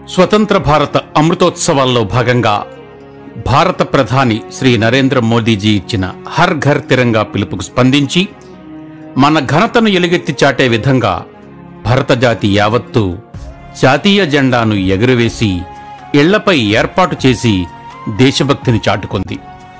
స్వతంత్ర భారత అమృతోత్సవాల్లో భాగంగా భారత ప్రధాని శ్రీ నరేంద్ర మోదీజీ ఇచ్చిన హర్ ఘర్ తిరంగా పిలుపుకు స్పందించి మన ఘనతను ఎలుగెత్తి చాటే విధంగా భరత జాతి యావత్తు జాతీయ జెండాను ఎగురవేసి ఇళ్లపై ఏర్పాటు చేసి దేశభక్తిని చాటుకుంది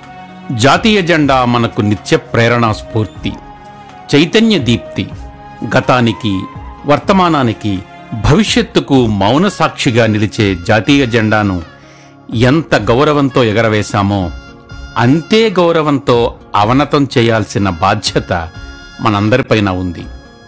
జాతీయ జెండా మనకు నిత్య ప్రేరణా స్ఫూర్తి చైతన్య దీప్తి గతానికి వర్తమానానికి భవిష్యత్తుకు మౌన సాక్షిగా నిలిచే జాతీయ జెండాను ఎంత గౌరవంతో ఎగరవేశామో అంతే గౌరవంతో అవనతం చేయాల్సిన బాధ్యత మనందరిపైన ఉంది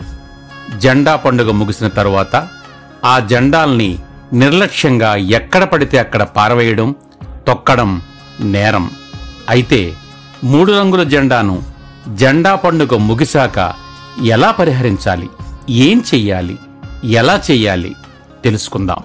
జెండా పండుగ ముగిసిన తరువాత ఆ జెండాల్ని నిర్లక్ష్యంగా ఎక్కడ పడితే అక్కడ పారవేయడం తొక్కడం నేరం అయితే మూడు రంగుల జెండాను జెండా పండుగ ముగిశాక ఎలా పరిహరించాలి ఏం చెయ్యాలి ఎలా చెయ్యాలి తెలుసుకుందాం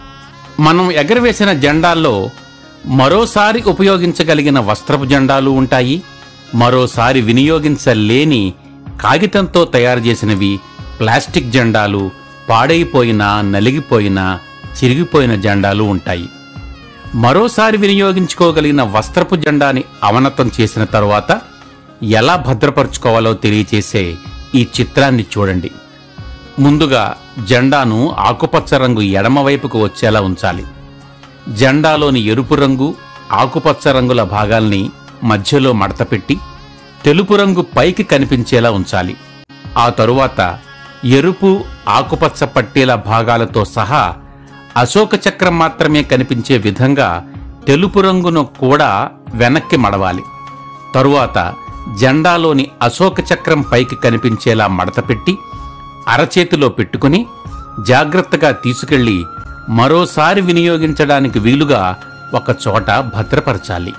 మనం ఎగరవేసిన జెండాల్లో మరోసారి ఉపయోగించగలిగిన వస్త్రపు జెండాలు ఉంటాయి మరోసారి వినియోగించలేని కాగితంతో తయారు చేసినవి ప్లాస్టిక్ జెండాలు పాడైపోయిన నలిగిపోయిన చిరిగిపోయిన జెండాలు ఉంటాయి మరోసారి వినియోగించుకోగలిగిన వస్త్రపు జెండాని అవనతం చేసిన తరువాత ఎలా భద్రపరుచుకోవాలో తెలియచేసే ఈ చిత్రాన్ని చూడండి ముందుగా జెండాను ఆకుపచ్చ రంగు ఎడమవైపుకు వచ్చేలా ఉంచాలి జెండాలోని ఎరుపు రంగు ఆకుపచ్చ రంగుల భాగాల్ని మధ్యలో మడతపెట్టి తెలుపు రంగు పైకి కనిపించేలా ఉంచాలి ఆ తరువాత ఎరుపు ఆకుపచ్చ పట్టీల భాగాలతో సహా అశోక చక్రం మాత్రమే కనిపించే విధంగా తెలుపు రంగును కూడా వెనక్కి మడవాలి తరువాత జెండాలోని అశోక చక్రం పైకి కనిపించేలా మడతపెట్టి అరచేతిలో పెట్టుకుని జాగ్రత్తగా తీసుకెళ్లి మరోసారి వినియోగించడానికి వీలుగా ఒక చోట భద్రపరచాలి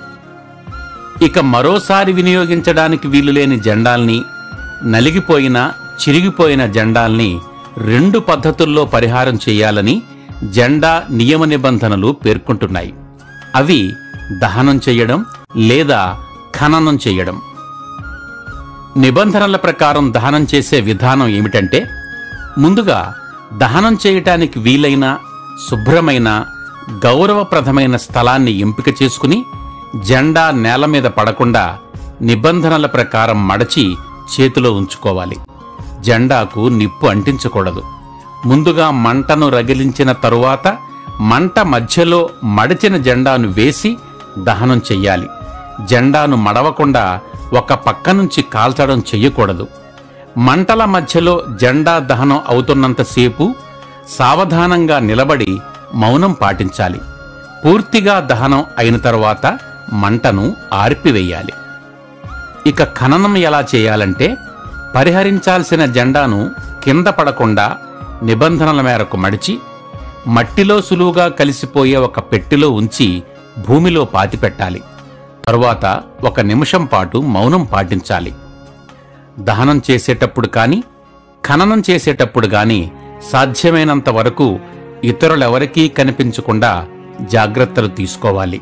ఇక మరోసారి వినియోగించడానికి వీలులేని జెండాల్ని నలిగిపోయిన చిరిగిపోయిన జెండాల్ని రెండు పద్ధతుల్లో పరిహారం చేయాలని జెండా నియమ నిబంధనలు పేర్కొంటున్నాయి అవి దహనం చేయడం లేదా ఖననం చేయడం నిబంధనల ప్రకారం దహనం చేసే విధానం ఏమిటంటే ముందుగా దహనం చేయటానికి వీలైన శుభ్రమైన గౌరవప్రదమైన స్థలాన్ని ఎంపిక చేసుకుని జెండా నేల మీద పడకుండా నిబంధనల ప్రకారం మడచి చేతిలో ఉంచుకోవాలి జెండాకు నిప్పు అంటించకూడదు ముందుగా మంటను రగిలించిన తరువాత మంట మధ్యలో మడిచిన జెండాను వేసి దహనం చెయ్యాలి జెండాను మడవకుండా ఒక పక్క నుంచి కాల్చడం చెయ్యకూడదు మంటల మధ్యలో జెండా దహనం అవుతున్నంతసేపు సావధానంగా నిలబడి మౌనం పాటించాలి పూర్తిగా దహనం అయిన తరువాత మంటను ఆర్పివేయాలి ఇక ఖననం ఎలా చేయాలంటే పరిహరించాల్సిన జెండాను కింద పడకుండా నిబంధనల మేరకు మడిచి మట్టిలో సులువుగా కలిసిపోయే ఒక పెట్టెలో ఉంచి భూమిలో పాతిపెట్టాలి తరువాత ఒక నిమిషం పాటు మౌనం పాటించాలి దహనం చేసేటప్పుడు కాని ఖననం చేసేటప్పుడు గాని సాధ్యమైనంత వరకు ఇతరులెవరికీ కనిపించకుండా జాగ్రత్తలు తీసుకోవాలి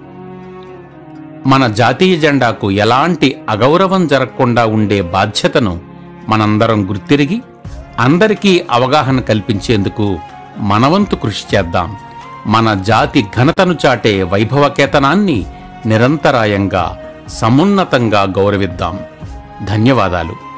మన జాతీయ జెండాకు ఎలాంటి అగౌరవం జరగకుండా ఉండే బాధ్యతను మనందరం గుర్తిరిగి అందరికీ అవగాహన కల్పించేందుకు మనవంతు కృషి చేద్దాం మన జాతి ఘనతను చాటే వైభవకేతనాన్ని నిరంతరాయంగా సమున్నతంగా గౌరవిద్దాం ధన్యవాదాలు